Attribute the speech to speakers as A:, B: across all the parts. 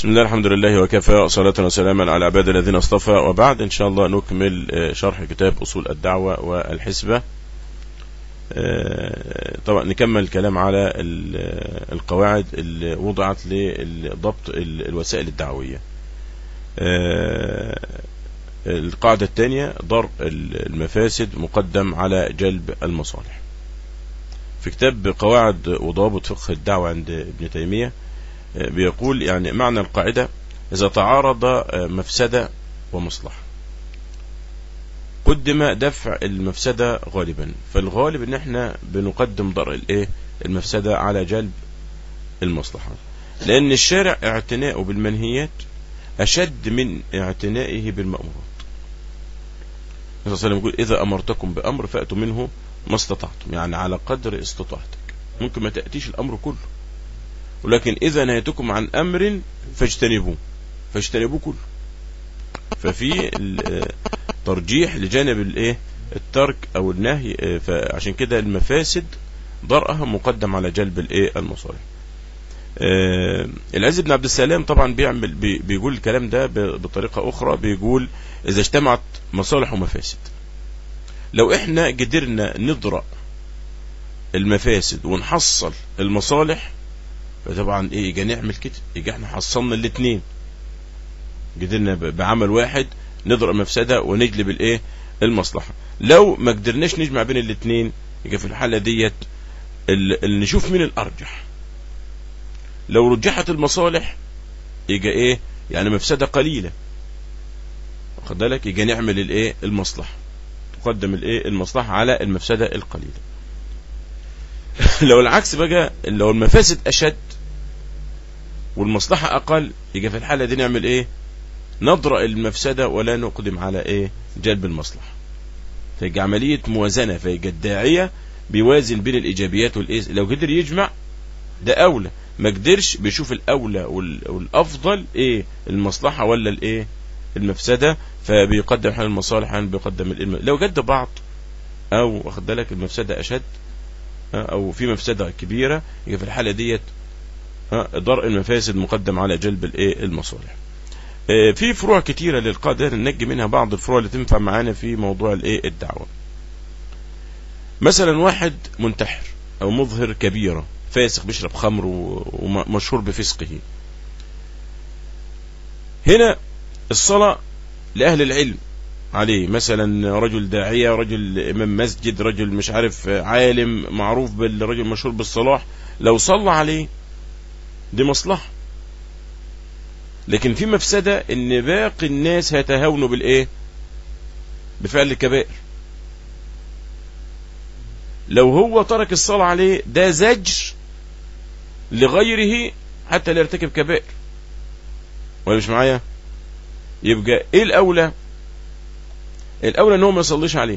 A: بسم الله الحمد لله وكفى وصلاة وسلاما على عباد الذين اصطفى وبعد إن شاء الله نكمل شرح كتاب أصول الدعوة والحسبة طبعا نكمل الكلام على القواعد اللي وضعت لضبط الوسائل الدعوية القاعدة الثانية ضرب المفاسد مقدم على جلب المصالح في كتاب قواعد وضابط فقه الدعوة عند ابن تيمية بيقول يعني معنى القاعدة إذا تعارض مفسدة ومصلحة قدم دفع المفسدة غالبا فالغالب ان احنا بنقدم ضرر الايه المفسدة على جلب المصلحة لان الشارع اعتناؤه بالمنهيات اشد من اعتنائه بالمأمورات النبي صلى الله عليه وسلم يقول اذا امرتكم بامر فاتوا منه ما استطعتم يعني على قدر استطاعتك ممكن ما تأتيش الامر كله ولكن اذا نهيتكم عن امر فاجتنبوه فاجتنبوه كله ففي ترجيح لجانب الايه الترك او النهي فعشان كده المفاسد ضرأها مقدم على جلب الايه المصالح العز بن عبد السلام طبعا بيعمل بيقول الكلام ده بطريقة اخرى بيقول اذا اجتمعت مصالح ومفاسد لو احنا قدرنا نضرأ المفاسد ونحصل المصالح فطبعا ايه يجي نعمل كده يجي احنا حصلنا الاثنين قدرنا بعمل واحد نضرب مفسدة ونجلب الايه المصلحة لو ما قدرناش نجمع بين الاثنين يبقى في الحالة ديت اللي نشوف مين الارجح لو رجحت المصالح يبقى ايه يعني مفسدة قليلة واخد بالك يبقى نعمل الايه المصلحة تقدم الايه المصلحة على المفسدة القليلة لو العكس بقى لو المفاسد اشد والمصلحة اقل يبقى في الحالة دي نعمل ايه نضرأ المفسدة ولا نقدم على ايه جلب المصلحة فيجي عملية موازنة فيجي الداعية بيوازن بين الايجابيات والايه لو قدر يجمع ده اولى ما قدرش بيشوف الاولى والافضل ايه المصلحة ولا الايه المفسدة فبيقدم حال المصالح بيقدم الإلم. لو جد بعض او واخد بالك المفسدة اشد او في مفسدة كبيرة يبقى في الحالة ديت ضرء المفاسد مقدم على جلب الايه المصالح في فروع كتيرة للقاعدة ننجي منها بعض الفروع اللي تنفع معانا في موضوع الايه الدعوة مثلا واحد منتحر او مظهر كبيرة فاسق بيشرب خمر ومشهور بفسقه هنا الصلاة لأهل العلم عليه مثلا رجل داعية رجل إمام مسجد رجل مش عارف عالم معروف بالرجل مشهور بالصلاح لو صلى عليه دي مصلحة لكن في مفسدة ان باقي الناس هيتهاونوا بالايه بفعل الكبائر لو هو ترك الصلاة عليه ده زجر لغيره حتى لا يرتكب كبائر ولا مش معايا يبقى ايه الاولى الاولى ان هو ما يصليش عليه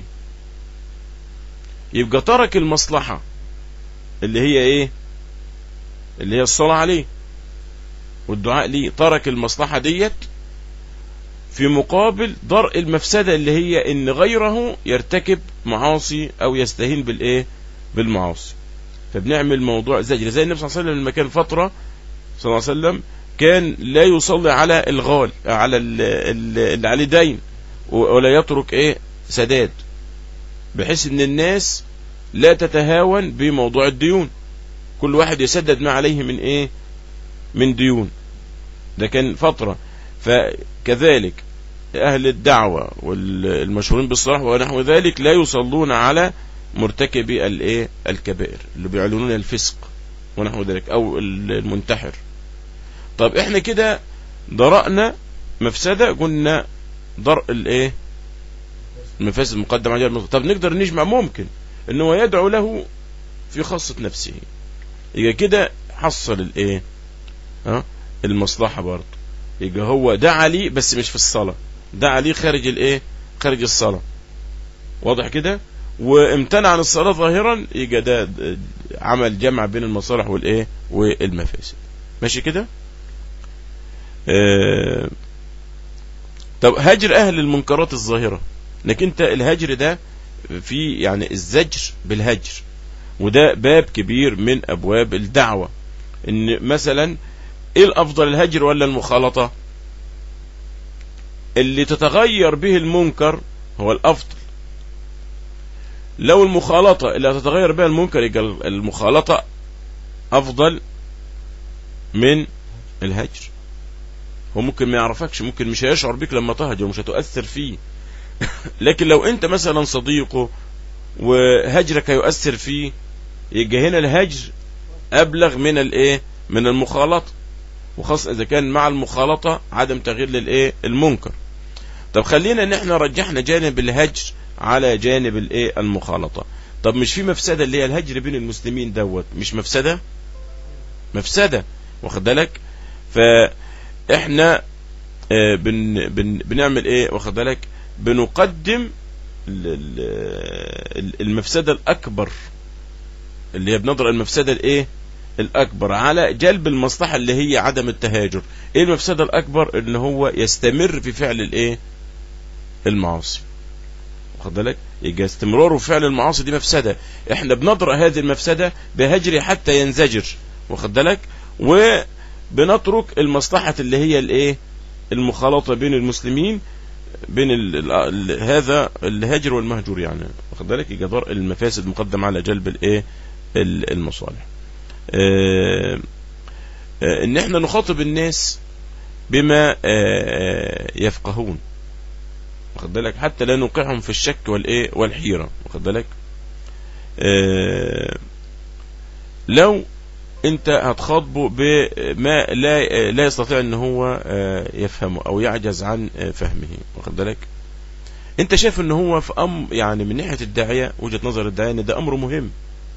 A: يبقى ترك المصلحة اللي هي ايه اللي هي الصلاة عليه والدعاء ليه ترك المصلحة ديت في مقابل درء المفسدة اللي هي ان غيره يرتكب معاصي او يستهين بالايه بالمعاصي فبنعمل موضوع زجر زي النبي صلى الله عليه وسلم لما كان فترة صلى الله عليه وسلم كان لا يصلي على الغال على اللي عليه دين ولا يترك ايه سداد بحيث ان الناس لا تتهاون بموضوع الديون كل واحد يسدد ما عليه من ايه من ديون ده كان فترة فكذلك أهل الدعوة والمشهورين بالصلاح ونحو ذلك لا يصلون على مرتكبي الايه الكبائر اللي بيعلنون الفسق ونحو ذلك أو المنتحر طب احنا كده ضرأنا مفسدة قلنا ضرء الايه المفاسد مقدم على المفسد طب نقدر نجمع ممكن ان هو يدعو له في خاصة نفسه يبقى كده حصل الايه ها المصلحة برضه يبقى هو دعا لي بس مش في الصلاة دعا لي خارج الايه خارج الصلاة واضح كده وامتنع عن الصلاة ظاهرا يبقى ده عمل جمع بين المصالح والايه والمفاسد ماشي كده اه طب هجر اهل المنكرات الظاهرة انك انت الهجر ده في يعني الزجر بالهجر وده باب كبير من ابواب الدعوة ان مثلا ايه الافضل الهجر ولا المخالطة اللي تتغير به المنكر هو الافضل لو المخالطة اللي تتغير بها المنكر يبقى المخالطة افضل من الهجر هو ممكن ما يعرفكش ممكن مش هيشعر بك لما تهجر مش هتؤثر فيه لكن لو انت مثلا صديقه وهجرك هيؤثر فيه يبقى هنا الهجر ابلغ من الايه من المخالطه وخاصه اذا كان مع المخالطه عدم تغيير للايه المنكر طب خلينا ان احنا رجحنا جانب الهجر على جانب الايه المخالطه طب مش في مفسده اللي هي الهجر بين المسلمين دوت مش مفسده مفسده واخد بالك فاحنا آه بن بن بنعمل ايه واخد بالك بنقدم المفسده الاكبر اللي هي بنظر المفسده الايه الاكبر على جلب المصلحه اللي هي عدم التهاجر ايه المفسده الاكبر ان هو يستمر في فعل الايه المعاصي واخد بالك يبقى استمراره في فعل المعاصي دي مفسده احنا بنضرأ هذه المفسده بهجره حتى ينزجر واخد بالك وبنترك المصلحه اللي هي الايه المخالطه بين المسلمين بين ال ال هذا الهاجر والمهجور يعني واخد بالك يبقى درء المفاسد مقدم على جلب الايه المصالح اه اه ان احنا نخاطب الناس بما اه يفقهون واخد بالك حتى لا نوقعهم في الشك والايه والحيره واخد بالك لو انت هتخاطبه بما لا لا يستطيع ان هو يفهمه او يعجز عن فهمه واخد بالك انت شايف ان هو في امر يعني من ناحيه الداعيه وجهه نظر الداعيه ان ده امر مهم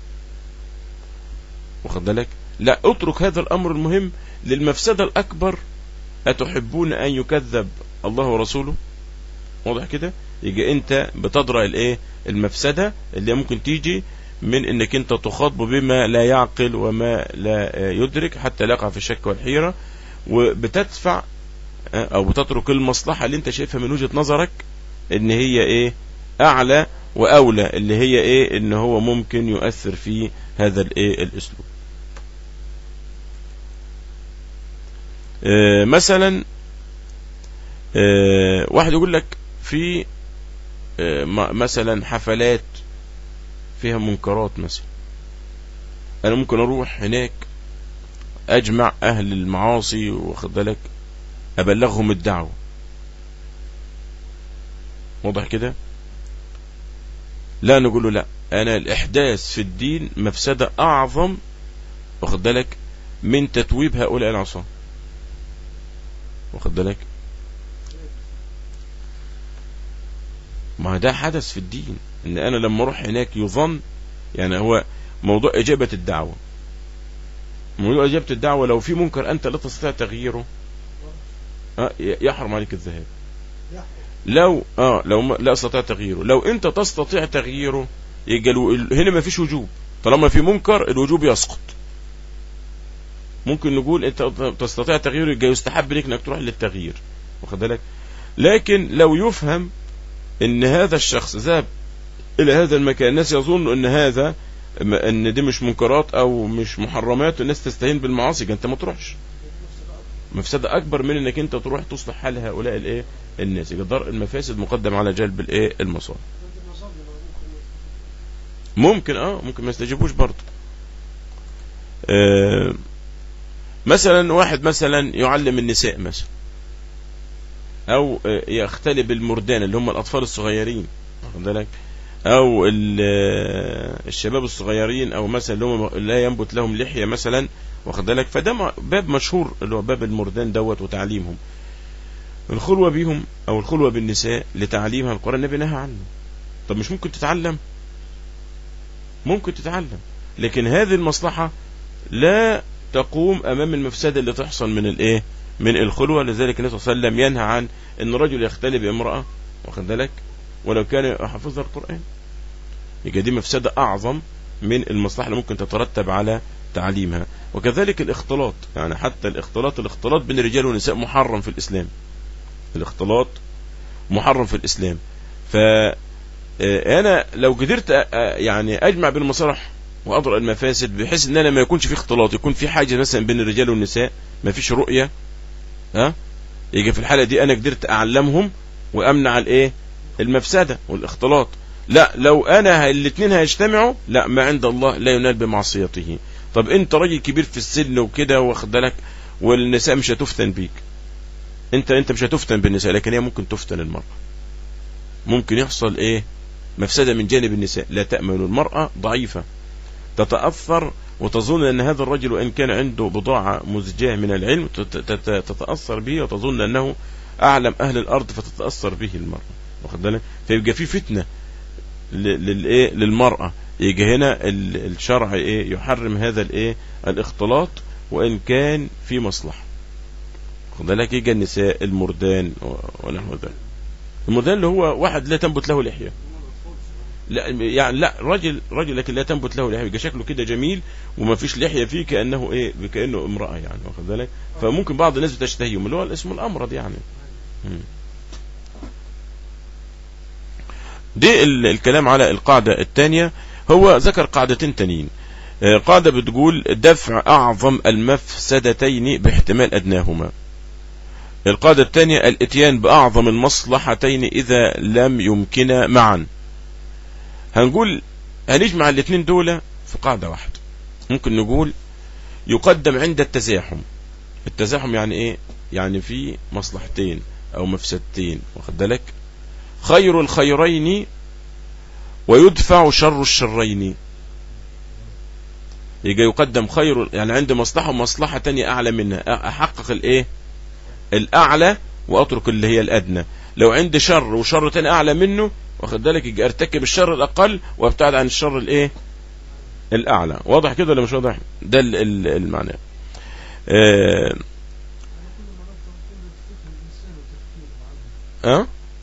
A: واخد بالك لا اترك هذا الامر المهم للمفسده الاكبر اتحبون ان يكذب الله ورسوله واضح كده يجي انت بتدرى الايه المفسده اللي ممكن تيجي من انك انت تخاطبه بما لا يعقل وما لا يدرك حتى لا يقع في الشك والحيرة وبتدفع او بتترك المصلحة اللي انت شايفها من وجهة نظرك ان هي ايه اعلى واولى اللي هي ايه ان هو ممكن يؤثر في هذا الايه الاسلوب اه مثلا اه واحد يقول لك في اه مثلا حفلات فيها منكرات مثلا انا ممكن اروح هناك اجمع اهل المعاصي واخد بالك ابلغهم الدعوه واضح كده لا نقول له لا انا الاحداث في الدين مفسده اعظم واخد بالك من تتويب هؤلاء العصاه واخد بالك ما ده حدث في الدين ان انا لما اروح هناك يظن يعني هو موضوع اجابة الدعوة موضوع اجابة الدعوة لو في منكر انت لا تستطيع تغييره يحرم عليك الذهاب لو اه لو لا استطيع تغييره لو انت تستطيع تغييره يبقى هنا ما فيش وجوب طالما في منكر الوجوب يسقط ممكن نقول انت تستطيع تغييره يبقى يستحب لك انك تروح للتغيير واخد بالك لكن لو يفهم ان هذا الشخص ذهب الى هذا المكان الناس يظن ان هذا ان دي مش منكرات او مش محرمات والناس تستهين بالمعاصي انت ما تروحش مفسدة اكبر من انك انت تروح تصلح حال هؤلاء الايه الناس يبقى درء المفاسد مقدم على جلب الايه المصالح ممكن اه ممكن ما يستجيبوش برضه آه مثلا واحد مثلا يعلم النساء مثلا او يختلب المردان اللي هم الاطفال الصغيرين واخد بالك او الشباب الصغيرين او مثلا اللي هم لا ينبت لهم لحيه مثلا واخد بالك فده باب مشهور اللي هو باب المردان دوت وتعليمهم الخلوه بيهم او الخلوه بالنساء لتعليمها القران النبي نهى عنه طب مش ممكن تتعلم ممكن تتعلم لكن هذه المصلحه لا تقوم امام المفسده اللي تحصل من الايه من الخلوه لذلك النبي صلى الله عليه وسلم ينهى عن ان رجل يختلي بامراه واخد بالك ولو كان حافظ القرآن يبقى دي مفسدة أعظم من المصلحة اللي ممكن تترتب على تعليمها وكذلك الاختلاط يعني حتى الاختلاط الاختلاط بين الرجال والنساء محرم في الإسلام الاختلاط محرم في الإسلام فأنا لو قدرت يعني أجمع بين المصالح واضرأ المفاسد بحيث ان انا ما يكونش في اختلاط يكون في حاجه مثلا بين الرجال والنساء ما فيش رؤيه ها يجي في الحاله دي انا قدرت اعلمهم وامنع الايه المفسده والاختلاط لا لو انا الاثنين هيجتمعوا لا ما عند الله لا ينال بمعصيته طب انت راجل كبير في السن وكده واخد بالك والنساء مش هتفتن بيك انت انت مش هتفتن بالنساء لكن هي ممكن تفتن المرأة ممكن يحصل ايه مفسدة من جانب النساء لا تأمن المرأة ضعيفة تتأثر وتظن أن هذا الرجل وإن كان عنده بضاعة مزجاة من العلم تتأثر به وتظن أنه أعلم أهل الأرض فتتأثر به المرأة واخد بالك فيبقى في فتنة للإيه للمرأة يجي هنا الشرع إيه يحرم هذا الإيه الاختلاط وإن كان في مصلحة خد بالك يجي النساء المردان ونحو ذلك المردان اللي هو واحد لا تنبت له لحية لا يعني لا رجل رجل لكن لا تنبت له لحيه يبقى شكله كده جميل وما فيش لحيه فيه كانه ايه كانه امراه يعني واخد بالك فممكن بعض الناس بتشتهيهم اللي هو اسمه الامرض يعني دي الكلام على القاعده الثانيه هو ذكر قاعدتين تانيين آه، قاعده بتقول دفع اعظم المفسدتين باحتمال ادناهما القاعده الثانيه الاتيان باعظم المصلحتين اذا لم يمكنا معا هنقول هنجمع الاثنين دول في قاعدة واحدة ممكن نقول يقدم عند التزاحم التزاحم يعني ايه يعني في مصلحتين او مفسدتين واخد بالك خير الخيرين ويدفع شر الشرين يجي يقدم خير يعني عند مصلحة ومصلحة تانية اعلى منها احقق الايه الاعلى واترك اللي هي الادنى لو عندي شر وشر تاني اعلى منه واخد بالك يجي ارتكب الشر الاقل وابتعد عن الشر الايه الاعلى واضح كده ولا مش واضح ده المعنى اه أه؟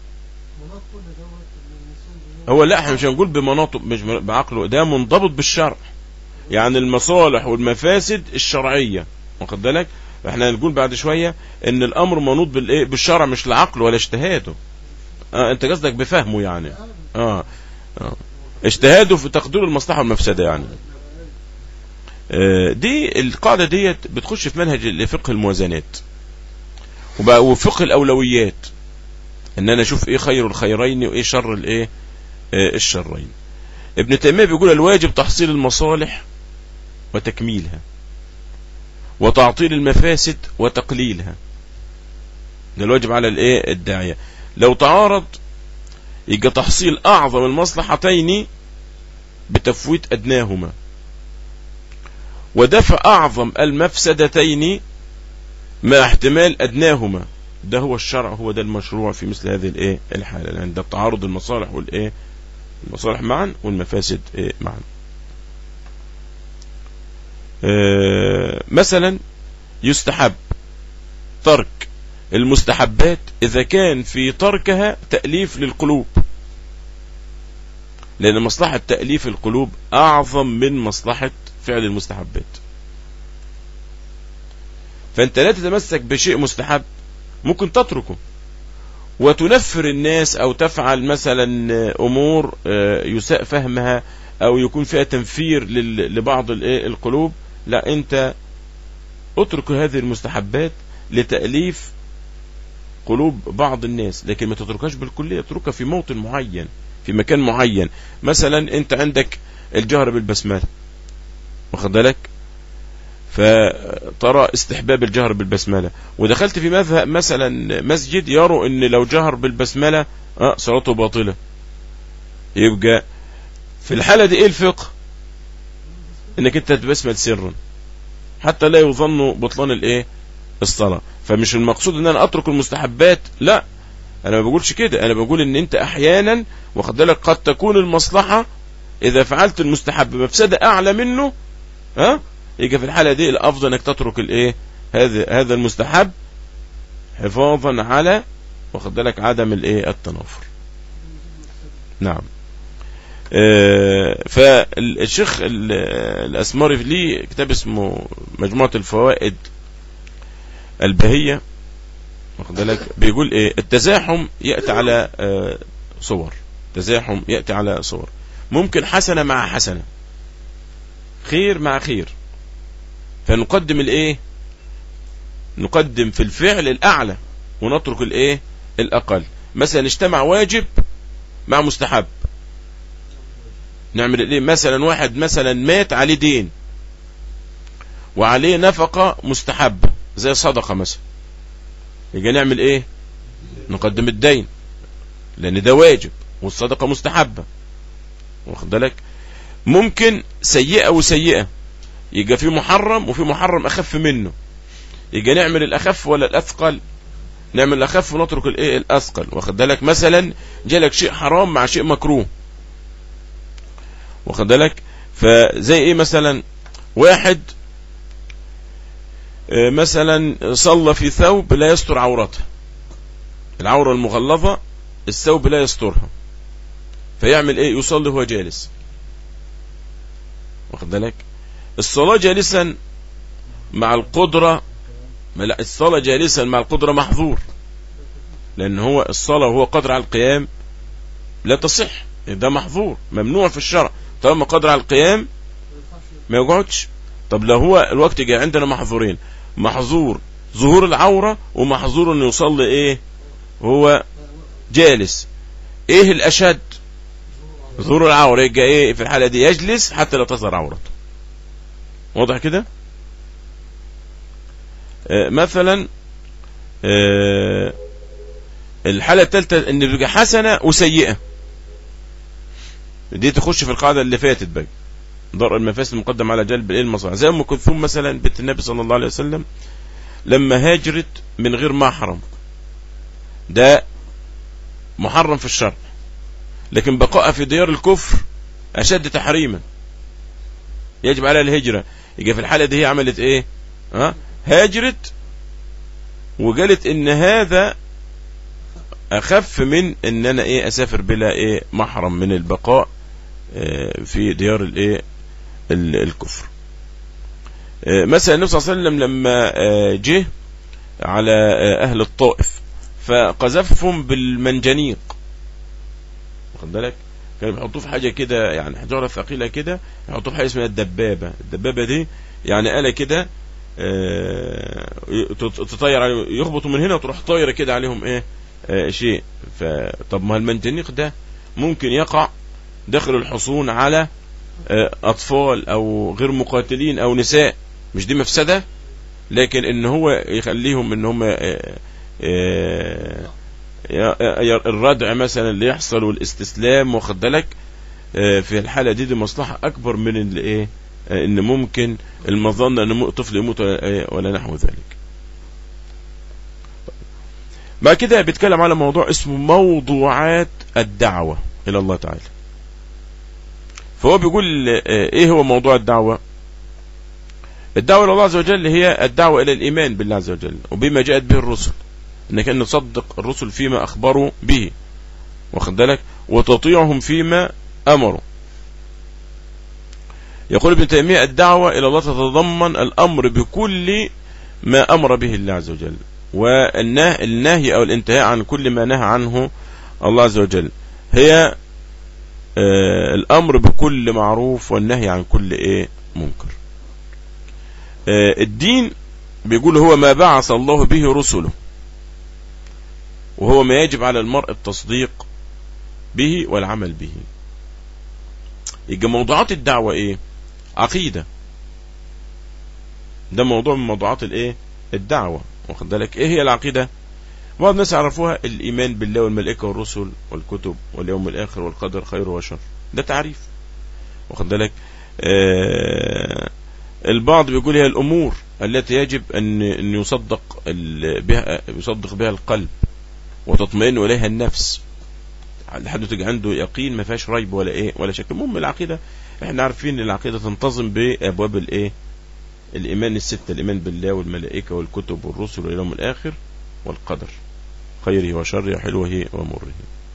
A: هو لا احنا مش هنقول بمناطق مش بعقله ده منضبط بالشرع يعني المصالح والمفاسد الشرعيه واخد بالك احنا هنقول بعد شويه ان الامر منوط بالايه بالشرع مش العقل ولا اجتهاده آه انت قصدك بفهمه يعني اه, آه. اجتهاده في تقدير المصلحة والمفسدة يعني آه دي القاعدة ديت بتخش في منهج لفقه الموازنات وبقى وفقه الاولويات ان انا اشوف ايه خير الخيرين وايه شر الايه آه الشرين ابن تيمية بيقول الواجب تحصيل المصالح وتكميلها وتعطيل المفاسد وتقليلها ده الواجب على الايه الداعية لو تعارض يبقى تحصيل أعظم المصلحتين بتفويت أدناهما ودفع أعظم المفسدتين مع احتمال أدناهما ده هو الشرع هو ده المشروع في مثل هذه الايه الحالة عند يعني تعارض المصالح والايه المصالح معا والمفاسد إيه معا آه مثلا يستحب ترك المستحبات إذا كان في تركها تأليف للقلوب لأن مصلحة تأليف القلوب أعظم من مصلحة فعل المستحبات فأنت لا تتمسك بشيء مستحب ممكن تتركه وتنفر الناس أو تفعل مثلا أمور آه، يساء فهمها أو يكون فيها تنفير لبعض القلوب لا أنت اترك هذه المستحبات لتأليف قلوب بعض الناس لكن ما تتركهاش بالكلية اتركها في موطن معين في مكان معين مثلا انت عندك الجهر بالبسملة واخد بالك فترى استحباب الجهر بالبسملة ودخلت في مذهب مثلا مسجد يروا ان لو جهر بالبسملة اه صلاته باطلة يبقى في الحالة دي ايه الفقه انك انت تبسمل سرا حتى لا يظن بطلان الايه الصلاة فمش المقصود ان انا اترك المستحبات لا انا ما بقولش كده انا بقول ان انت احيانا واخد بالك قد تكون المصلحة اذا فعلت المستحب مفسدة اعلى منه ها يجي في الحالة دي الافضل انك تترك الايه هذا هذا المستحب حفاظا على واخد بالك عدم الايه التنافر نعم آه فالشيخ الاسماري ليه كتاب اسمه مجموعة الفوائد البهية واخد بالك بيقول ايه التزاحم يأتي على آه صور تزاحم يأتي على صور ممكن حسنة مع حسنة خير مع خير فنقدم الايه نقدم في الفعل الاعلى ونترك الايه الاقل مثلا اجتمع واجب مع مستحب نعمل ايه مثلا واحد مثلا مات عليه دين وعليه نفقة مستحبة زي صدقة مثلا يجي نعمل ايه نقدم الدين لان ده واجب والصدقة مستحبة واخد بالك ممكن سيئة وسيئة يبقى في محرم وفي محرم اخف منه يبقى نعمل الاخف ولا الاثقل نعمل الاخف ونترك الايه الاثقل واخد بالك مثلا جالك شيء حرام مع شيء مكروه واخد بالك فزي ايه مثلا واحد آه، مثلا صلى في ثوب لا يستر عورته العورة المغلظة الثوب لا يسترها فيعمل ايه يصلي وهو جالس واخد بالك الصلاة جالسا مع القدرة لا الصلاة جالسا مع القدرة محظور لان هو الصلاة وهو قادر على القيام لا تصح ده محظور ممنوع في الشرع طالما قادر على القيام ما يقعدش طب لو هو الوقت جاي عندنا محظورين محظور ظهور العورة ومحظور انه يصلي ايه هو جالس ايه الاشد ظهور العورة يبقى ايه في الحالة دي يجلس حتى لا تظهر عورته واضح كده آه مثلا آه الحالة الثالثة ان بيبقى حسنة وسيئة دي تخش في القاعدة اللي فاتت بقى ضرر المفاسد المقدم على جلب الايه المصالح زي ام كلثوم مثلا بنت النبي صلى الله عليه وسلم لما هاجرت من غير محرم ده محرم في الشرع لكن بقائها في ديار الكفر اشد تحريما يجب عليها الهجرة يجي في الحالة دي هي عملت ايه ها هاجرت وقالت ان هذا اخف من ان انا ايه اسافر بلا ايه محرم من البقاء اه في ديار الايه الكفر اه مثلا النبي صلى الله عليه وسلم لما اه جه على اهل الطائف فقذفهم بالمنجنيق واخد بالك كانوا بيحطوه في حاجه كده يعني حجاره ثقيله كده يحطوه في حاجه اسمها الدبابه الدبابه دي يعني آلة كده تطير عليهم يخبطوا من هنا وتروح طايره كده عليهم ايه آه شيء فطب ما المنجنيق ده ممكن يقع داخل الحصون على آه اطفال او غير مقاتلين او نساء مش دي مفسدة لكن ان هو يخليهم ان هم آه الردع مثلا اللي يحصل والاستسلام واخد بالك في الحالة دي دي مصلحة اكبر من الايه ان ممكن المظنة ان طفل يموت ولا نحو ذلك بعد كده بيتكلم على موضوع اسمه موضوعات الدعوة الى الله تعالى فهو بيقول ايه هو موضوع الدعوة الدعوة الى الله عز وجل هي الدعوة الى الايمان بالله عز وجل وبما جاءت به الرسل انك ان تصدق الرسل فيما اخبروا به واخد بالك وتطيعهم فيما امروا يقول ابن تيمية الدعوة الى الله تتضمن الامر بكل ما امر به الله عز وجل والنهي او الانتهاء عن كل ما نهى عنه الله عز وجل هي آه الامر بكل معروف والنهي عن كل ايه منكر آه الدين بيقول هو ما بعث الله به رسله وهو ما يجب على المرء التصديق به والعمل به يبقى موضوعات الدعوة ايه عقيدة ده موضوع من موضوعات الايه الدعوة واخد بالك ايه هي العقيدة بعض الناس يعرفوها الايمان بالله والملائكة والرسل والكتب واليوم الاخر والقدر خير وشر ده تعريف واخد بالك آه البعض بيقول هي الامور التي يجب ان ان يصدق بها يصدق بها القلب وتطمئن اليها النفس لحد تجي عنده يقين ما فيهاش ريب ولا ايه ولا شك المهم العقيده احنا عارفين ان العقيده تنتظم بابواب الايه الايمان السته الايمان بالله والملائكه والكتب والرسل واليوم الاخر والقدر خيره وشره حلوه ومره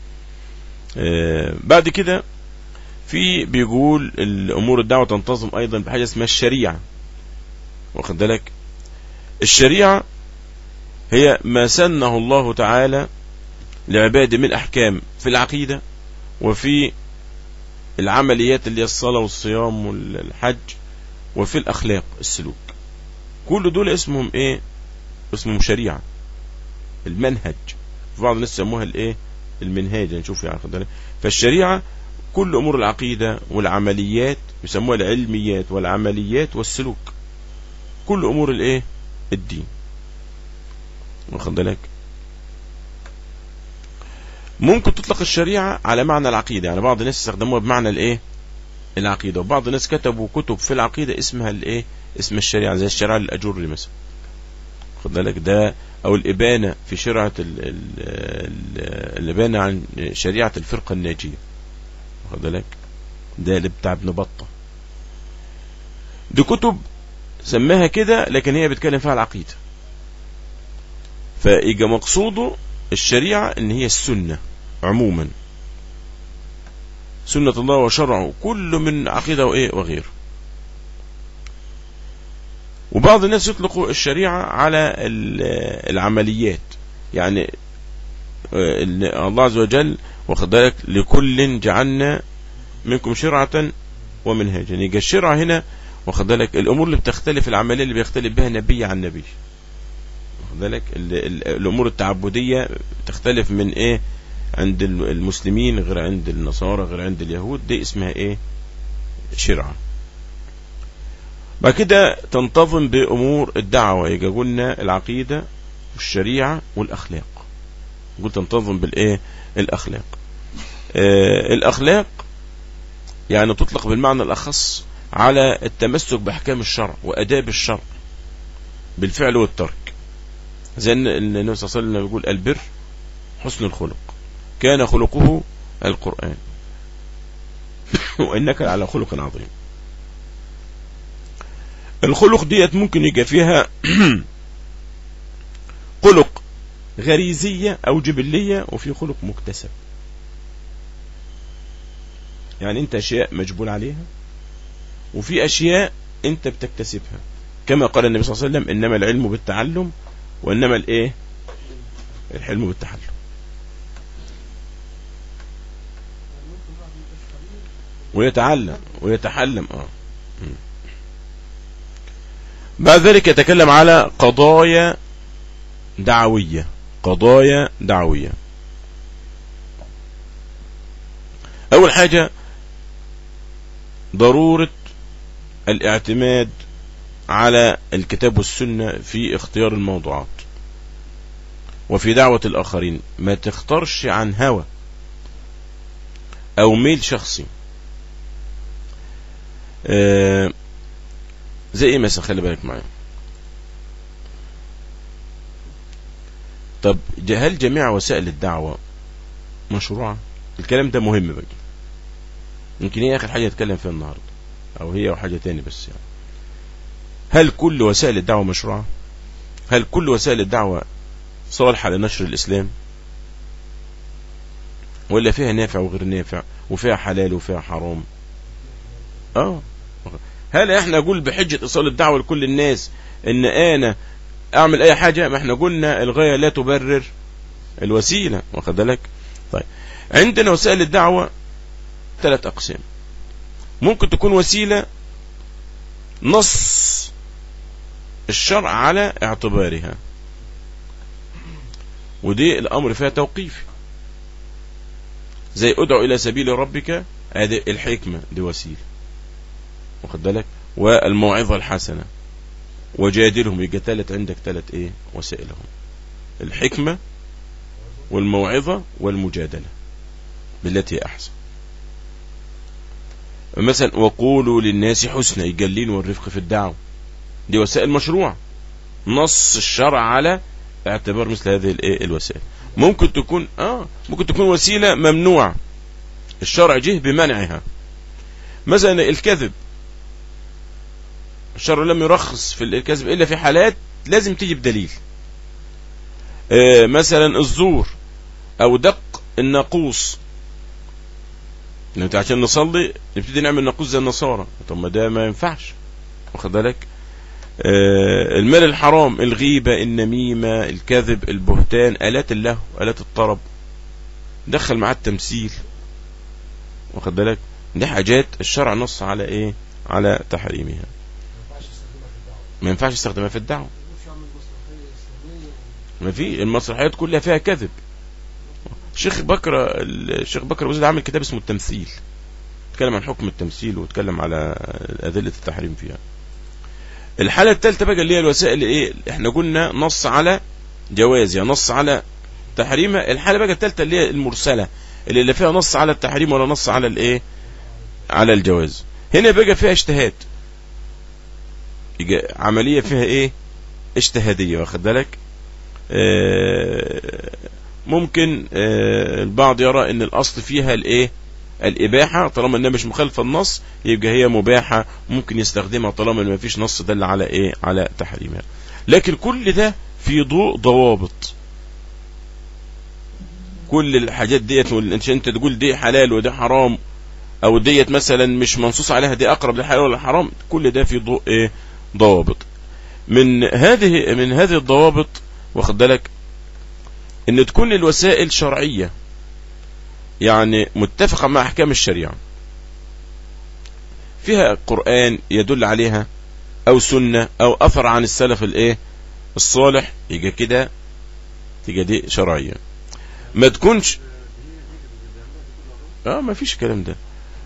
A: آه بعد كده في بيقول الامور الدعوه تنتظم ايضا بحاجه اسمها الشريعه واخد بالك الشريعه هي ما سنه الله تعالى لعباده من أحكام في العقيدة وفي العمليات اللي هي الصلاة والصيام والحج وفي الأخلاق السلوك كل دول اسمهم ايه اسمهم شريعة المنهج في بعض الناس يسموها الايه المنهاج نشوف يعني خد بالك. فالشريعة كل أمور العقيدة والعمليات يسموها العلميات والعمليات والسلوك كل أمور الايه الدين واخد بالك ممكن تطلق الشريعة على معنى العقيدة يعني بعض الناس استخدموها بمعنى الايه العقيدة وبعض الناس كتبوا كتب في العقيدة اسمها الايه اسم الشريعة زي الشريعة الأجوري مثلا خد بالك ده او الابانة في شرعة ال- ال- ال- الابانة عن شريعة الفرقة الناجية خد بالك ده اللي بتاع ابن بطة دي كتب سماها كده لكن هي بتكلم فيها العقيدة فإجا مقصوده الشريعة ان هي السنة عموما سنة الله وشرعه كل من عقيدة وإيه وغيره وبعض الناس يطلقوا الشريعة على ال- العمليات يعني آه، إن الله عز وجل واخد بالك لكل جعلنا منكم شرعة ومنهاجا يجي الشرع هنا واخد بالك الأمور اللي بتختلف العملية اللي بيختلف بها نبي عن نبي واخد بالك ال- ال- الأمور التعبدية تختلف من إيه عند المسلمين غير عند النصارى غير عند اليهود دي اسمها إيه شرعة بعد كده تنتظم بأمور الدعوة يجي قلنا العقيدة والشريعة والأخلاق قلت تنتظم بالإيه الأخلاق آه الأخلاق يعني تطلق بالمعنى الأخص على التمسك بأحكام الشرع وأداب الشرع بالفعل والترك زي ان النبي صلى الله عليه وسلم يقول البر حسن الخلق كان خلقه القرآن وإنك على خلق عظيم الخلق ديت ممكن يجي فيها خلق غريزية أو جبلية وفي خلق مكتسب يعني أنت أشياء مجبول عليها وفي أشياء أنت بتكتسبها كما قال النبي صلى الله عليه وسلم إنما العلم بالتعلم وإنما الإيه الحلم بالتحلم ويتعلم ويتحلم اه م. بعد ذلك يتكلم على قضايا دعوية قضايا دعوية أول حاجة ضرورة الاعتماد على الكتاب والسنة في اختيار الموضوعات وفي دعوة الآخرين ما تختارش عن هوى أو ميل شخصي آه زي ايه مثلا خلي بالك معايا طب هل جميع وسائل الدعوة مشروعة الكلام ده مهم بقى يمكن هي اخر حاجة نتكلم فيها النهاردة او هي او حاجة تاني بس يعني هل كل وسائل الدعوة مشروعة هل كل وسائل الدعوة صالحة لنشر الاسلام ولا فيها نافع وغير نافع وفيها حلال وفيها حرام اه هل احنا نقول بحجة ايصال الدعوة لكل الناس ان انا اعمل اي حاجة ما احنا قلنا الغاية لا تبرر الوسيلة واخد بالك طيب عندنا وسائل الدعوة ثلاث اقسام ممكن تكون وسيلة نص الشرع على اعتبارها ودي الامر فيها توقيفي زي ادعو الى سبيل ربك ادي الحكمة دي وسيلة واخد بالك والموعظة الحسنة وجادلهم يبقى تالت عندك تالت ايه وسائلهم الحكمة والموعظة والمجادلة بالتي هي احسن مثلا وقولوا للناس حسنى يجلين والرفق في الدعوة دي وسائل مشروع نص الشرع على اعتبار مثل هذه الايه الوسائل ممكن تكون اه ممكن تكون وسيلة ممنوعة الشرع جه بمنعها مثلا الكذب الشرع لم يرخص في الكذب إلا في حالات لازم تيجي بدليل آه مثلا الزور أو دق الناقوس انت عشان نصلي نبتدي نعمل ناقوس زي النصارى طب ما ده ما ينفعش واخد بالك آه المال الحرام الغيبة النميمة الكذب البهتان آلات اللهو آلات الطرب دخل معاه التمثيل واخد بالك دي حاجات الشرع نص على ايه على تحريمها ما ينفعش يستخدمها في الدعوة
B: مش عامل مسرحية إسلامية
A: ما في المسرحيات كلها فيها كذب الشيخ بكر الشيخ بكر أبو زيد عامل كتاب اسمه التمثيل اتكلم عن حكم التمثيل واتكلم على أدلة التحريم فيها الحالة الثالثة بقى اللي هي الوسائل ايه احنا قلنا نص على جوازها نص على تحريمها الحالة بقى الثالثة اللي هي المرسلة اللي لا فيها نص على التحريم ولا نص على الايه على الجواز هنا بقى فيها اجتهاد يجي عملية فيها ايه اجتهادية واخد بالك آه، ممكن آه، البعض يرى ان الاصل فيها الايه الاباحة طالما انها مش مخالفة النص يبقى هي مباحة ممكن يستخدمها طالما ما فيش نص دل على ايه على تحريمها لكن كل ده في ضوء ضوابط كل الحاجات ديت وال- انت تقول دي حلال ودي حرام او ديت مثلا مش منصوص عليها دي اقرب للحلال ولا الحرام كل ده في ضوء ايه ضوابط من هذه من هذه الضوابط واخد بالك ان تكون الوسائل شرعية يعني متفقة مع احكام الشريعة فيها قرآن يدل عليها او سنة او اثر عن السلف الايه الصالح يجي كده تيجي دي شرعية ما تكونش اه ما فيش الكلام ده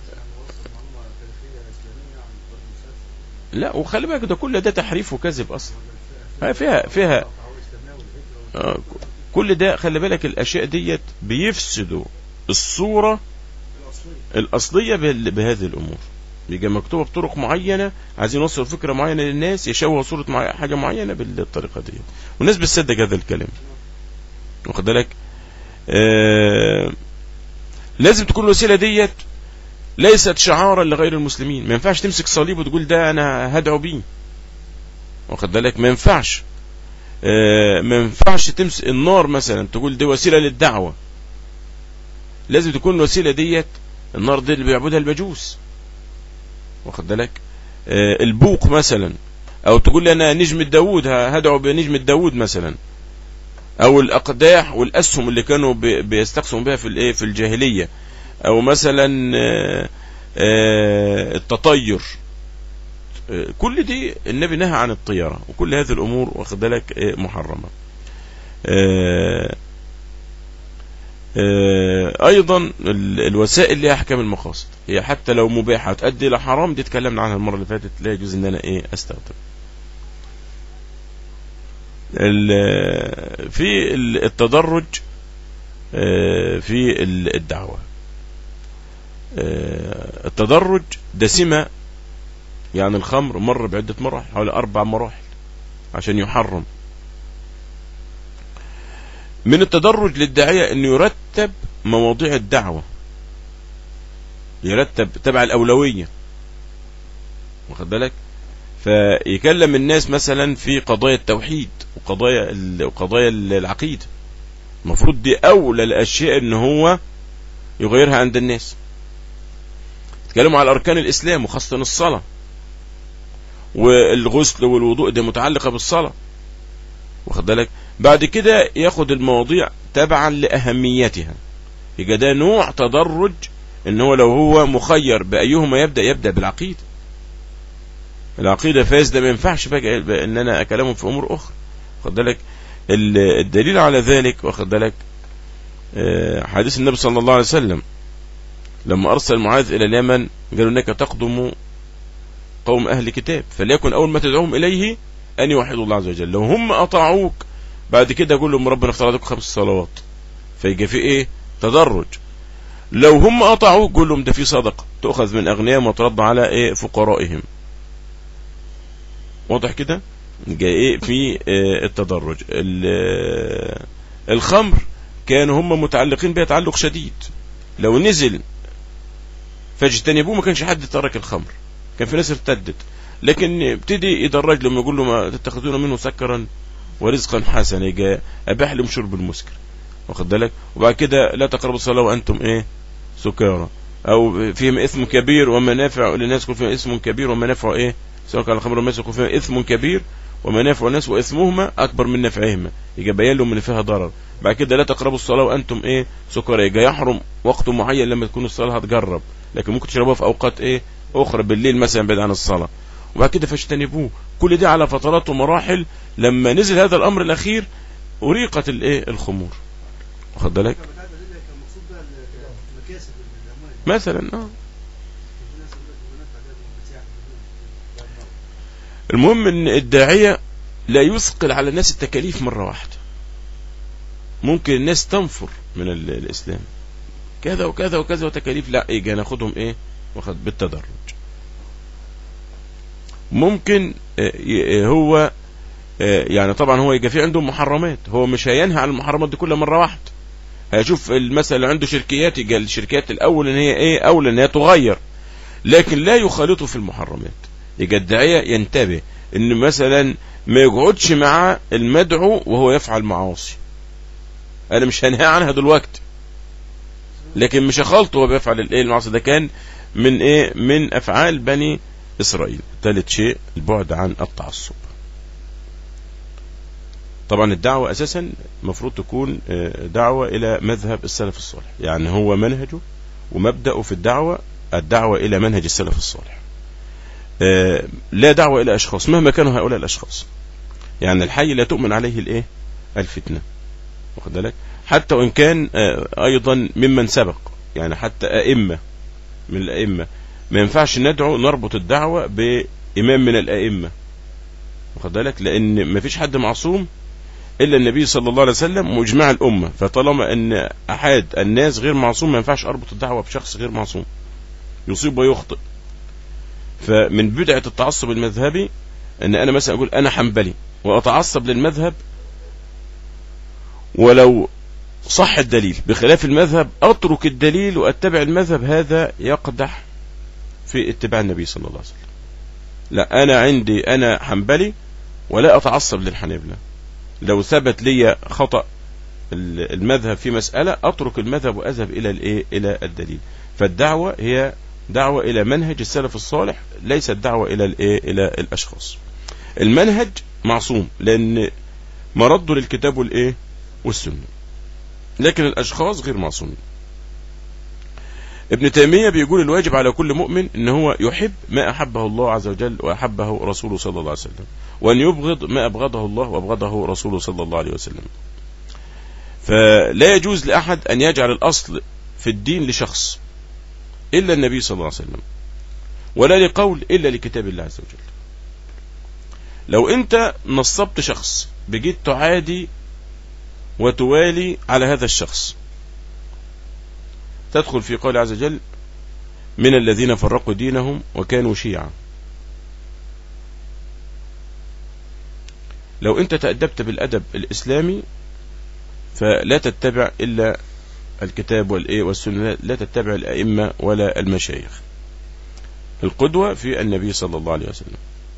A: لا وخلي بالك ده كل ده تحريف وكذب اصلا ها فيها فيها آه كل ده خلي بالك الاشياء ديت بيفسدوا الصورة الاصلية بال- بهذه الامور بيجي مكتوبة بطرق معينة عايزين يوصلوا فكرة معينة للناس يشوهوا صورة مع- حاجة معينة بالطريقة دي والناس بتصدق هذا الكلام واخد بالك آه لازم تكون الوسيلة ديت ليست شعارا لغير المسلمين ما ينفعش تمسك صليب وتقول ده انا هدعو بيه واخد بالك ما ينفعش آه ما ينفعش تمسك النار مثلا تقول دي وسيلة للدعوة لازم تكون الوسيلة ديت النار دي اللي بيعبدها المجوس واخد بالك آه البوق مثلا او تقول لي انا نجم داوود هدعو بنجم داوود مثلا او الاقداح والاسهم اللي كانوا بي- بيستقسموا بها في الايه في الجاهليه او مثلا آه، آه، التطير آه، كل دي النبي نهى عن الطيره وكل هذه الامور واخد بالك آه، محرمه آه، آه، ايضا ال- الوسائل لها احكام المقاصد هي حتى لو مباحه تؤدي الى حرام دي اتكلمنا عنها المره اللي فاتت لا يجوز ان انا ايه استخدم ال- في ال- التدرج آه، في ال- الدعوة آه، التدرج دسمة يعني الخمر مر بعدة مراحل حوالي أربع مراحل عشان يحرم من التدرج للداعية أنه يرتب مواضيع الدعوة يرتب تبع الأولوية واخد بالك فيكلم الناس مثلا في قضايا التوحيد وقضايا ال- وقضايا العقيدة المفروض دي أولى الأشياء أن هو يغيرها عند الناس يتكلموا على أركان الإسلام وخاصة الصلاة والغسل والوضوء دي متعلقة بالصلاة واخد بالك بعد كده ياخد المواضيع تبعا لأهميتها يبقى ده نوع تدرج ان هو لو هو مخير بأيهما يبدأ يبدأ بالعقيدة العقيدة فاسدة ما ينفعش بقى بقى ان انا اكلمهم في امور اخرى واخد بالك ال- الدليل على ذلك واخد بالك آه، حديث النبي صلى الله عليه وسلم لما ارسل معاذ الى اليمن قالوا انك تقدم قوم اهل كتاب فليكن اول ما تدعوهم اليه ان يوحدوا الله عز وجل لو هم اطاعوك بعد كده قول لهم ربنا افترض لكم خمس صلوات فيجي في ايه تدرج لو هم اطاعوك قول لهم ده في صدقه تؤخذ من اغنيائهم وترد على ايه فقرائهم واضح كده جاي ايه في آه، التدرج ال- آه، الخمر كانوا هم متعلقين بها تعلق شديد لو نزل فاجتنبوه ما كانش حد ترك الخمر كان في ناس ارتدت لكن ابتدي يدرج لهم يقول له ما تتخذون منه سكرا ورزقا حسنا يجي اباح لهم شرب المسكر واخد بالك وبعد كده لا تقربوا الصلاه وانتم ايه سكارى او فيهم اثم كبير ومنافع للناس يكون فيهم اثم كبير ومنافع ايه سواء كان الخمر والميسر يكون فيهم اثم كبير ومنافع الناس واثمهما اكبر من نفعهما يجي بين لهم ان فيها ضرر بعد كده لا تقربوا الصلاه وانتم ايه سكارى يجي يحرم وقت معين لما تكون الصلاه هتجرب لكن ممكن تشربوها في اوقات ايه اخرى بالليل مثلا بعيد عن الصلاه وبعد كده فاجتنبوه كل ده على فترات ومراحل لما نزل هذا الامر الاخير اريقت الايه الخمور واخد بالك
B: كان بتاعت الربا كان مقصود بقى ال- المكاسب الاموال
A: مثلا اه
B: في ناس يقول لك المنافع ده بتاع
A: المهم ان الداعية لا يثقل على الناس التكاليف مرة واحدة ممكن الناس تنفر من ال- الاسلام كذا وكذا وكذا وتكاليف لا يجي ناخدهم ايه واخد بالتدرج ممكن آه، ي- هو آه، يعني طبعا هو يجي في عنده محرمات هو مش هينهى عن المحرمات دي كل مرة واحدة هيشوف المثل اللي عنده شركيات يجي الشركات الاول ان هي ايه اول ان هي تغير لكن لا يخالطه في المحرمات يجي الداعية ينتبه ان مثلا ما يقعدش مع المدعو وهو يفعل معاصي انا مش هنهى عنها دلوقتي لكن مش هخالطه وهو بيفعل الايه المعاصي ده كان من ايه من افعال بني اسرائيل ثالث شيء البعد عن التعصب طبعا الدعوة اساسا المفروض تكون آه، دعوة الى مذهب السلف الصالح يعني هو منهجه ومبدأه في الدعوة الدعوة الى منهج السلف الصالح آه، لا دعوة الى اشخاص مهما كانوا هؤلاء الاشخاص يعني الحي لا تؤمن عليه الايه الفتنة واخد بالك حتى وان كان آه، ايضا ممن سبق يعني حتى ائمة من الائمة ما ينفعش ندعو نربط الدعوة بامام من الائمة واخد بالك لان ما فيش حد معصوم الا النبي صلى الله عليه وسلم واجماع الامه فطالما ان احد الناس غير معصوم ما ينفعش اربط الدعوه بشخص غير معصوم يصيب ويخطئ فمن بدعه التعصب المذهبي ان انا مثلا اقول انا حنبلي واتعصب للمذهب ولو صح الدليل بخلاف المذهب اترك الدليل واتبع المذهب هذا يقدح في اتباع النبي صلى الله عليه وسلم لا انا عندي انا حنبلي ولا اتعصب للحنابلة لو ثبت لي خطأ ال- المذهب في مسألة اترك المذهب واذهب الى الايه الى الدليل فالدعوة هي دعوة الى منهج السلف الصالح ليست دعوة الى الايه الى الاشخاص المنهج معصوم لان مرده للكتاب والايه والسنة لكن الاشخاص غير معصومين ابن تيمية بيقول الواجب على كل مؤمن ان هو يحب ما احبه الله عز وجل واحبه رسوله صلى الله عليه وسلم وان يبغض ما ابغضه الله وابغضه رسوله صلى الله عليه وسلم فلا يجوز لاحد ان يجعل الاصل في الدين لشخص الا النبي صلى الله عليه وسلم ولا لقول الا لكتاب الله عز وجل لو انت نصبت شخص بجيت تعادي وتوالي على هذا الشخص تدخل في قول عز وجل من الذين فرقوا دينهم وكانوا شيعا لو انت تأدبت بالأدب الإسلامي فلا تتبع إلا الكتاب والإيه والسنة لا تتبع الأئمة ولا المشايخ القدوة في النبي صلى الله عليه وسلم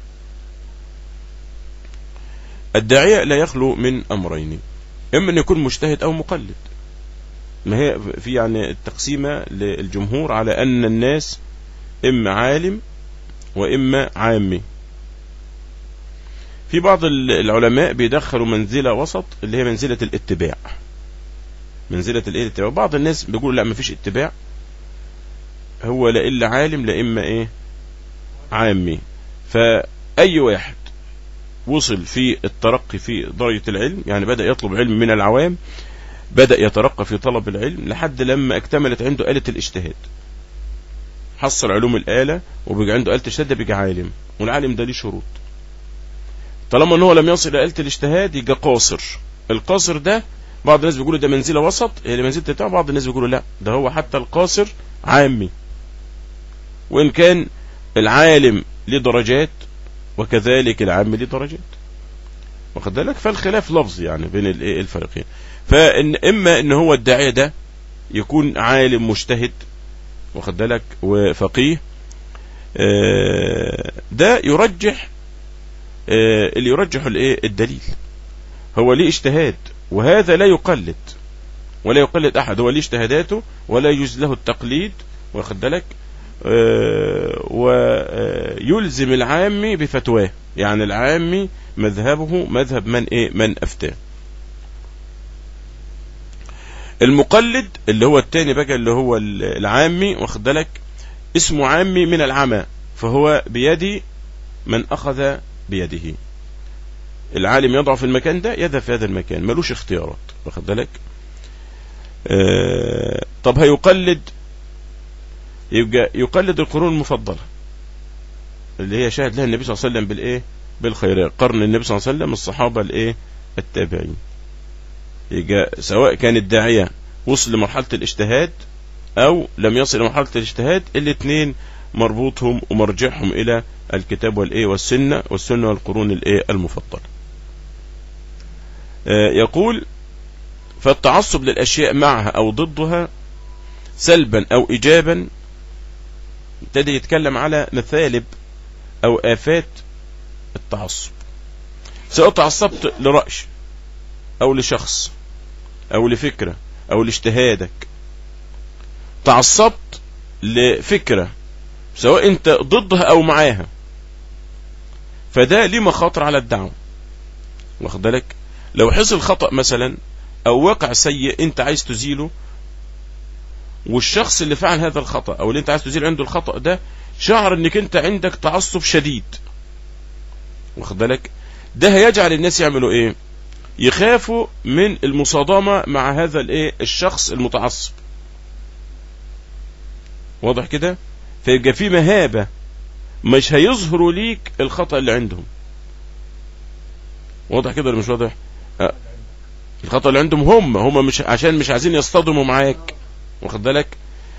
A: الداعية لا يخلو من أمرين إما أن يكون مجتهد أو مقلد ما هي في يعني التقسيمة للجمهور على أن الناس إما عالم وإما عامي في بعض العلماء بيدخلوا منزلة وسط اللي هي منزلة الاتباع منزلة الايه الاتباع بعض الناس بيقولوا لا مفيش اتباع هو لا إلا عالم لا إما إيه عامي فأي واحد وصل في الترقي في درجة العلم يعني بدأ يطلب علم من العوام بدأ يترقى في طلب العلم لحد لما اكتملت عنده آلة الاجتهاد حصل علوم الآلة وبقى عنده آلة الاجتهاد ده بقى عالم والعالم ده ليه شروط طالما ان هو لم يصل إلى آلة الاجتهاد يبقى قاصر القاصر ده بعض الناس بيقولوا ده منزلة وسط هي منزلة بتاع بعض الناس بيقولوا لا ده هو حتى القاصر عامي وإن كان العالم ليه درجات وكذلك العام ليه درجات واخد بالك فالخلاف لفظي يعني بين الايه الفريقين فان اما ان هو الداعيه ده يكون عالم مجتهد واخد بالك وفقيه آه، ده يرجح آه، اللي يرجح الايه الدليل هو ليه اجتهاد وهذا لا يقلد ولا يقلد احد هو ليه اجتهاداته ولا يجوز له التقليد واخد بالك آه، ويلزم العامي بفتواه يعني العامي مذهبه مذهب من ايه من افتاه المقلد اللي هو التاني بقى اللي هو العامي واخد بالك اسمه عامي من العمى فهو بيدي من أخذ بيده العالم يضع في المكان ده يذهب في هذا المكان ملوش اختيارات واخد بالك آه طب هيقلد يبقى يقلد القرون المفضلة اللي هي شاهد لها النبي صلى الله عليه وسلم بالايه بالخيرات قرن النبي صلى الله عليه وسلم الصحابة الايه التابعين يبقى سواء كان الداعية وصل لمرحلة الاجتهاد او لم يصل لمرحلة الاجتهاد الاثنين مربوطهم ومرجعهم الى الكتاب والايه والسنة والسنة والقرون الايه المفضلة آه يقول فالتعصب للاشياء معها او ضدها سلبا او ايجابا ابتدى يتكلم على مثالب او افات التعصب سواء تعصبت لرأي او لشخص او لفكرة او لاجتهادك تعصبت لفكرة سواء انت ضدها او معاها فده ليه مخاطر على الدعوة واخد بالك لو حصل خطأ مثلا او واقع سيء انت عايز تزيله والشخص اللي فعل هذا الخطأ او اللي انت عايز تزيل عنده الخطأ ده شعر انك انت عندك تعصب شديد واخد بالك ده هيجعل الناس يعملوا ايه يخافوا من المصادمة مع هذا الايه الشخص المتعصب واضح كده فيبقى في مهابة مش هيظهروا ليك الخطأ اللي عندهم واضح كده ولا مش واضح أه. الخطأ اللي عندهم هم هم مش عشان مش عايزين يصطدموا معاك واخد بالك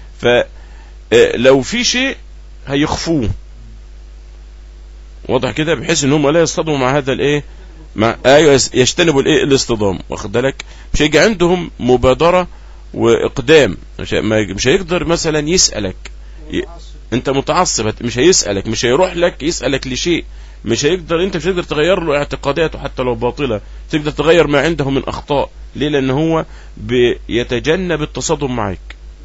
A: فلو في شيء هيخفوه واضح كده بحيث ان هم لا يصطدموا مع هذا الايه مع ايوه يجتنبوا الايه الاصطدام واخد بالك مش هيجي عندهم مبادره واقدام مش مش هيقدر مثلا يسالك ي... انت متعصب مش هيسالك مش هيروح لك يسالك لشيء مش هيقدر انت مش هتقدر تغير له اعتقاداته حتى لو باطله تقدر تغير ما عنده من اخطاء ليه لان هو بيتجنب التصادم معك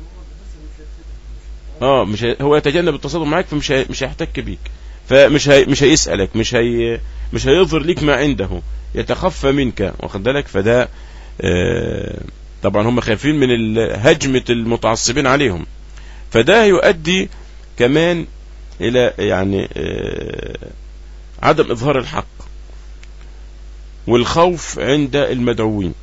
A: اه مش هي... هو يتجنب التصادم معك فمش هي... مش هيحتك بيك فمش هي... مش هيسالك مش هي... مش هيظهر لك ما عنده يتخفى منك واخد بالك فده آه... طبعا هم خايفين من هجمة المتعصبين عليهم فده يؤدي كمان الى يعني آه... عدم اظهار الحق والخوف عند المدعوين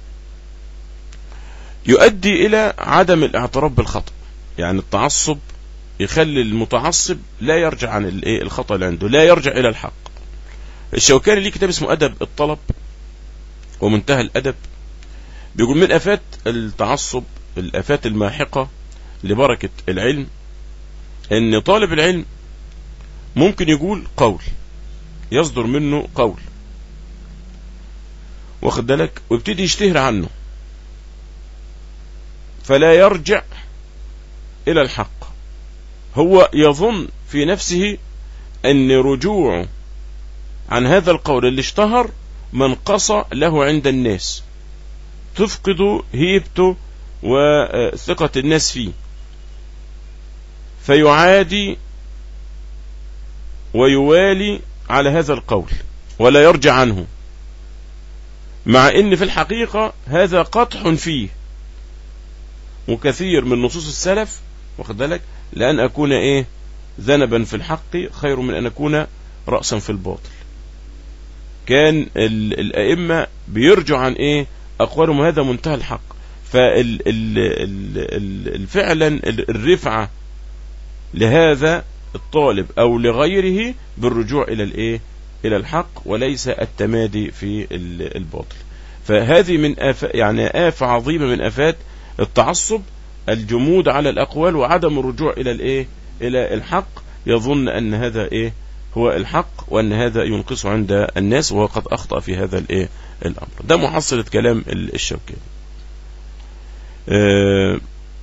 A: يؤدي الى عدم الاعتراف بالخطأ يعني التعصب يخلي المتعصب لا يرجع عن الايه الخطأ اللي عنده لا يرجع الى الحق الشوكاني ليه كتاب اسمه ادب الطلب ومنتهى الادب بيقول من افات التعصب الافات الماحقة لبركة العلم ان طالب العلم ممكن يقول قول يصدر منه قول واخد بالك ويبتدي يشتهر عنه فلا يرجع الى الحق هو يظن في نفسه ان رجوعه عن هذا القول اللي اشتهر منقصة له عند الناس تفقد هيبته وثقة الناس فيه فيعادي ويوالي على هذا القول ولا يرجع عنه مع ان في الحقيقة هذا قطح فيه وكثير من نصوص السلف واخد بالك لأن أكون إيه ذنبا في الحق خير من أن أكون رأسا في الباطل كان الأئمة بيرجعوا عن إيه أقوالهم هذا منتهى الحق ففعلا الرفعة لهذا الطالب أو لغيره بالرجوع إلى الإيه إلى الحق وليس التمادي في الباطل فهذه من آف يعني آفة عظيمة من آفات التعصب الجمود على الأقوال وعدم الرجوع إلى الإيه إلى الحق يظن أن هذا إيه هو الحق وأن هذا ينقص عند الناس وهو قد أخطأ في هذا الإيه الأمر ده محصلة كلام الشوكي آه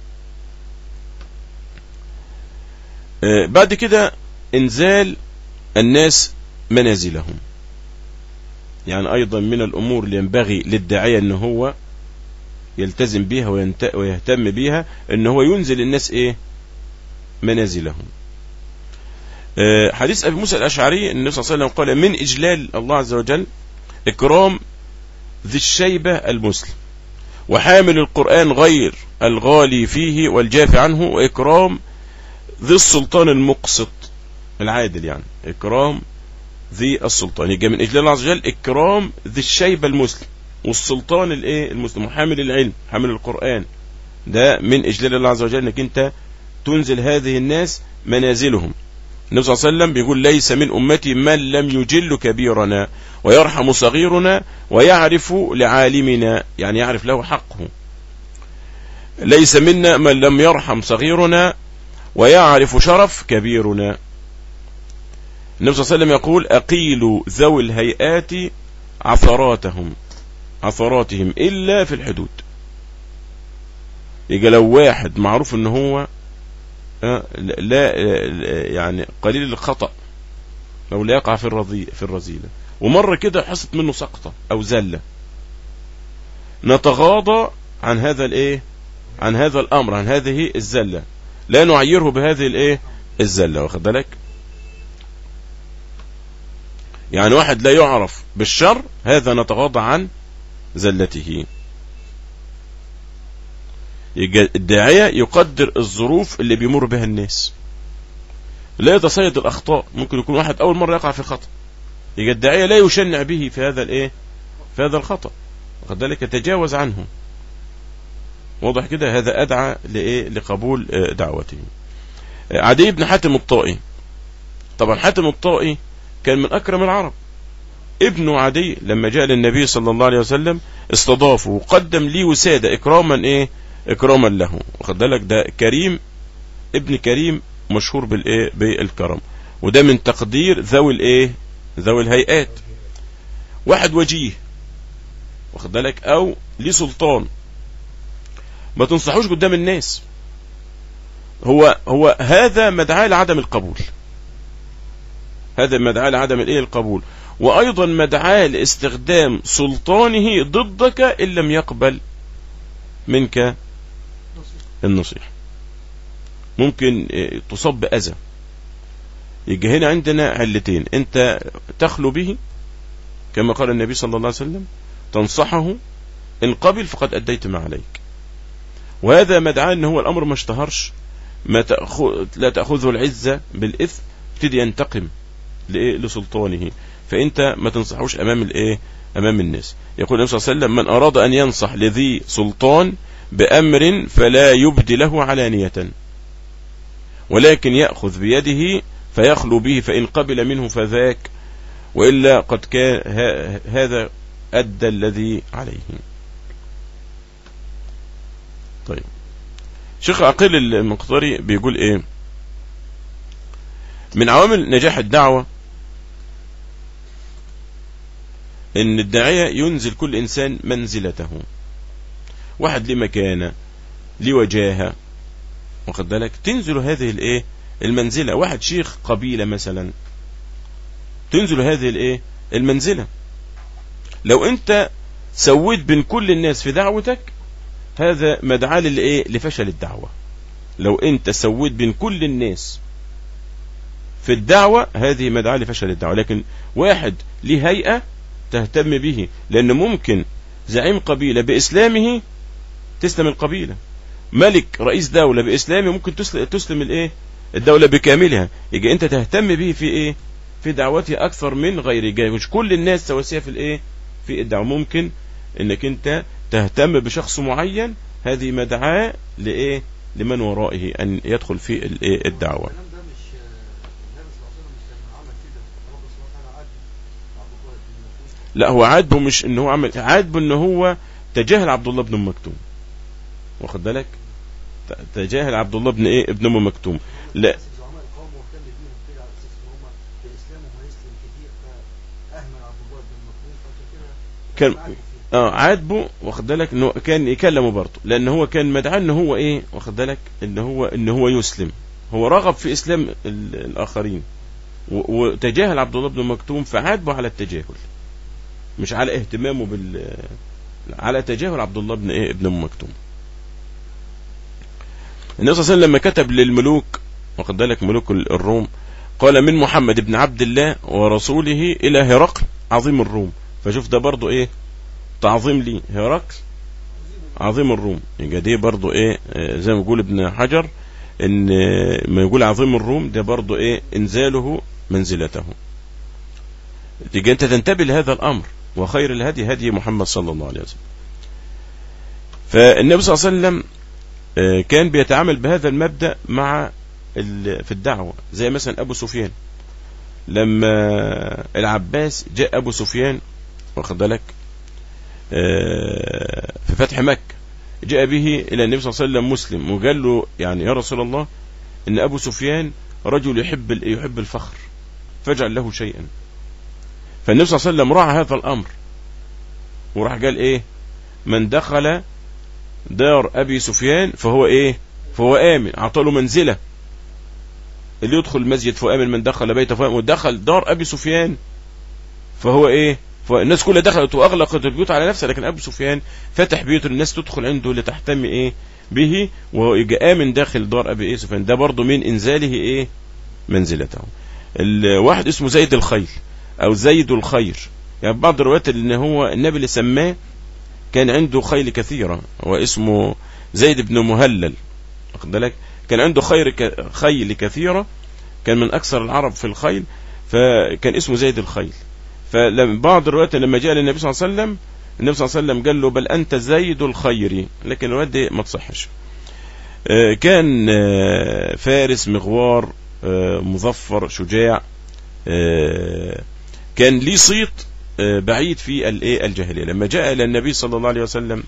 A: آه بعد كده انزال الناس منازلهم يعني أيضا من الأمور اللي ينبغي للداعية أن هو يلتزم بها ويهتم بها ان هو ينزل الناس ايه منازلهم أه حديث ابي موسى الاشعري النبي صلى الله عليه وسلم قال من اجلال الله عز وجل اكرام ذي الشيبة المسلم وحامل القرآن غير الغالي فيه والجاف عنه واكرام ذي السلطان المقسط العادل يعني اكرام ذي السلطان يبقى من اجلال الله عز وجل اكرام ذي الشيبة المسلم والسلطان الايه المسلم وحامل العلم حامل القرآن ده من اجلال الله عز وجل انك انت تنزل هذه الناس منازلهم النبي صلى الله عليه وسلم بيقول ليس من أمتي من لم يجل كبيرنا ويرحم صغيرنا ويعرف لعالمنا يعني يعرف له حقه ليس منا من لم يرحم صغيرنا ويعرف شرف كبيرنا النبي صلى الله عليه وسلم يقول أقيلوا ذوي الهيئات عثراتهم عثراتهم إلا في الحدود يجي لو واحد معروف ان هو آه، لا لا- يعني قليل الخطأ لو لا يقع في الرذي في الرذيلة ومرة كده حصلت منه سقطة أو زلة نتغاضى عن هذا الايه عن هذا الأمر عن هذه الزلة لا نعيره بهذه الايه الزلة واخد بالك يعني واحد لا يعرف بالشر هذا نتغاضى عن زلته يبقى الداعية يقدر الظروف اللي بيمر بها الناس لا يتصيد الأخطاء ممكن يكون واحد أول مرة يقع في خطأ يبقى الداعية لا يشنع به في هذا الإيه في هذا الخطأ وقد ذلك يتجاوز عنه واضح كده هذا أدعى لإيه لقبول آه، دعوته آه، عدي بن حاتم الطائي طبعا حاتم الطائي كان من أكرم العرب ابنه عدي لما جاء للنبي صلى الله عليه وسلم استضافه وقدم لي وسادة إكراما إيه إكراما له واخد بالك ده كريم ابن كريم مشهور بالإيه بالكرم وده من تقدير ذوي الإيه ذوي الهيئات واحد وجيه واخد بالك أو ليه سلطان ما تنصحوش قدام الناس هو هو هذا مدعاة لعدم القبول هذا مدعاة لعدم الايه القبول وايضا مدعاة لاستخدام سلطانه ضدك ان لم يقبل منك النصيحة ممكن إيه، تصاب بأذى يجي هنا عندنا علتين انت تخلو به كما قال النبي صلى الله عليه وسلم تنصحه ان قبل فقد اديت ما عليك وهذا مدعاة ان هو الامر ما اشتهرش ما تأخذ لا تأخذه العزة بالإثم ابتدي ينتقم لإيه لسلطانه فأنت ما تنصحوش أمام الإيه أمام الناس يقول النبي صلى الله عليه وسلم من أراد أن ينصح لذي سلطان بأمر فلا يبدي له علانية ولكن يأخذ بيده فيخلو به فإن قبل منه فذاك وإلا قد كان ها- هذا أدى الذي عليه طيب شيخ عقيل المقدري بيقول ايه من عوامل نجاح الدعوة ان الداعية ينزل كل انسان منزلته واحد ليه مكانة ليه وجاهة واخد بالك تنزل هذه الايه المنزلة واحد شيخ قبيلة مثلا تنزل هذه الايه المنزلة لو انت سويت بين كل الناس في دعوتك هذا مدعاة للايه لفشل الدعوة لو انت سويت بين كل الناس في الدعوة هذه مدعاة لفشل الدعوة لكن واحد ليه هيئة تهتم به لان ممكن زعيم قبيلة باسلامه تسلم القبيلة ملك رئيس دولة باسلامه ممكن تسلم, تسلم الايه الدولة بكاملها يجي انت تهتم به في ايه في دعوته اكثر من غيره مش كل الناس سواسية في الايه في الدعوة ممكن انك انت تهتم بشخص معين هذه مدعاة لإيه لمن ورائه أن يدخل في الإيه الدعوة
B: الكلام ده مش النبي صلى الله عليه وسلم مش لما عمل كده رب سبحانه وتعالى عاد عبد الله بن مسعود
A: لا هو عاتبه مش ان هو عمل عاتبه ان هو تجاهل عبد الله بن ام مكتوم واخد بالك ت- تجاهل عبد الله بن ايه ابن ام مكتوم لا
B: مسك زعماء القوم واهتم بيهم كده على اساس ان هم باسلامهم هيسلم كتير فاهمل عبد الله بن مسعود فعشان كده
A: كان
B: عارف فيه.
A: اه عاتبه واخد بالك انه كان يكلمه برضه لان هو كان مدعاه ان هو ايه واخد بالك ان هو ان هو يسلم هو رغب في اسلام ال- الاخرين و- وتجاهل عبد الله بن مكتوم فعاتبه على التجاهل مش على اهتمامه بال على تجاهل عبد الله بن ايه ابن ام مكتوم النبي صلى الله عليه وسلم لما كتب للملوك واخد بالك ملوك ال- الروم قال من محمد بن عبد الله ورسوله الى هرقل عظيم الروم فشوف ده برضه ايه تعظيم لي هرقل عظيم الروم يبقى دي برضو ايه آه، زي ما يقول ابن حجر ان آه، ما يقول عظيم الروم ده برضو ايه انزاله منزلته تيجي انت تنتبه لهذا الامر وخير الهدي هدي محمد صلى الله عليه وسلم فالنبي صلى الله عليه وسلم آه، كان بيتعامل بهذا المبدأ مع ال- في الدعوة زي مثلا أبو سفيان لما العباس جاء أبو سفيان واخد بالك آه، في فتح مكة جاء به إلى النبي صلى الله عليه وسلم مسلم وقال له يعني يا رسول الله إن أبو سفيان رجل يحب ال- يحب الفخر فاجعل له شيئا فالنبي صلى الله عليه وسلم راعى هذا الأمر وراح قال إيه من دخل دار أبي سفيان فهو إيه فهو آمن أعطى منزلة اللي يدخل المسجد فهو آمن من دخل بيته فهو آمن ودخل دار أبي سفيان فهو إيه فالناس كلها دخلت وأغلقت البيوت على نفسها لكن أبو سفيان فتح بيوت الناس تدخل عنده لتحتمي إيه به وهو يجي آمن داخل دار أبي إيه سفيان ده برضه من إنزاله إيه منزلته الواحد اسمه زيد الخيل أو زيد الخير يعني بعض الروايات ان هو النبي اللي سماه كان عنده خيل كثيرة هو اسمه زيد بن مهلل واخد بالك كان عنده خير ك... خيل كثيرة كان من أكثر العرب في الخيل فكان اسمه زيد الخيل فلما بعض الروايات لما جاء للنبي صلى الله عليه وسلم النبي صلى الله عليه وسلم قال له بل أنت زيد الخير لكن الروايات دي ما تصحش آه، كان آه، فارس مغوار آه، مظفر شجاع آه، كان ليه صيت آه، بعيد في الايه الجاهليه لما جاء الى النبي صلى الله عليه وسلم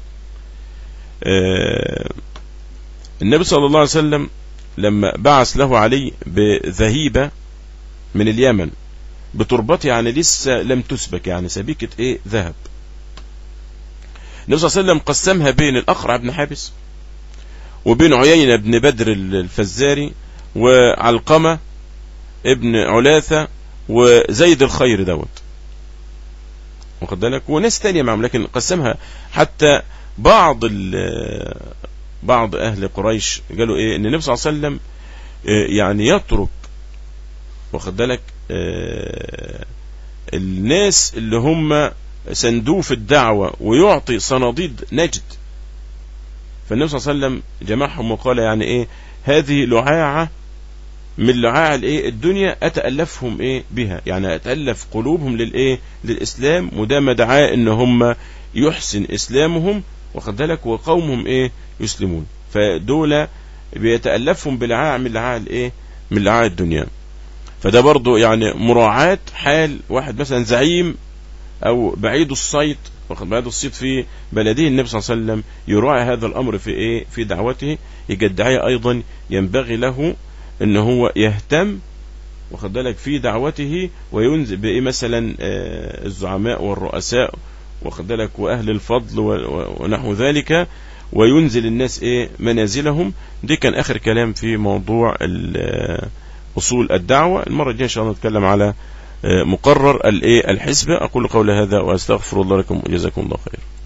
A: آه، النبي صلى الله عليه وسلم لما بعث له علي بذهيبه من اليمن بتربتها يعني لسه لم تسبك يعني سبيكه ايه ذهب النبي صلى الله عليه وسلم قسمها بين الاقرع بن حابس وبين عيينة بن بدر الفزاري وعلقمة ابن علاثة وزيد الخير دوت واخد بالك وناس تانية معهم لكن قسمها حتى بعض ال- بعض اهل قريش قالوا ايه ان النبي صلى الله عليه وسلم آه، يعني يترك واخد بالك آه، الناس اللي هم سندوه في الدعوة ويعطي صناديد نجد فالنبي صلى الله عليه وسلم جمعهم وقال يعني ايه هذه لعاعة من لعاع الايه الدنيا اتالفهم ايه بها يعني اتالف قلوبهم للايه للاسلام وده ما دعاه ان هم يحسن اسلامهم واخد بالك وقومهم ايه يسلمون فدول بيتالفهم بلعاع من لعاع الايه من لعاع الدنيا فده برضو يعني مراعاة حال واحد مثلا زعيم او بعيد الصيت واخد بعيد الصيت في بلده النبي صلى الله عليه وسلم يراعي هذا الامر في ايه في دعوته يجي الداعية ايضا ينبغي له ان هو يهتم واخد بالك في دعوته وينزل بايه مثلا آه، الزعماء والرؤساء واخد بالك واهل الفضل و- و- ونحو ذلك وينزل الناس ايه منازلهم دي كان اخر كلام في موضوع ال- آه، اصول الدعوه المره الجايه ان شاء الله نتكلم على آه، مقرر الايه الحسبه اقول قولي هذا واستغفر الله لكم وجزاكم الله خير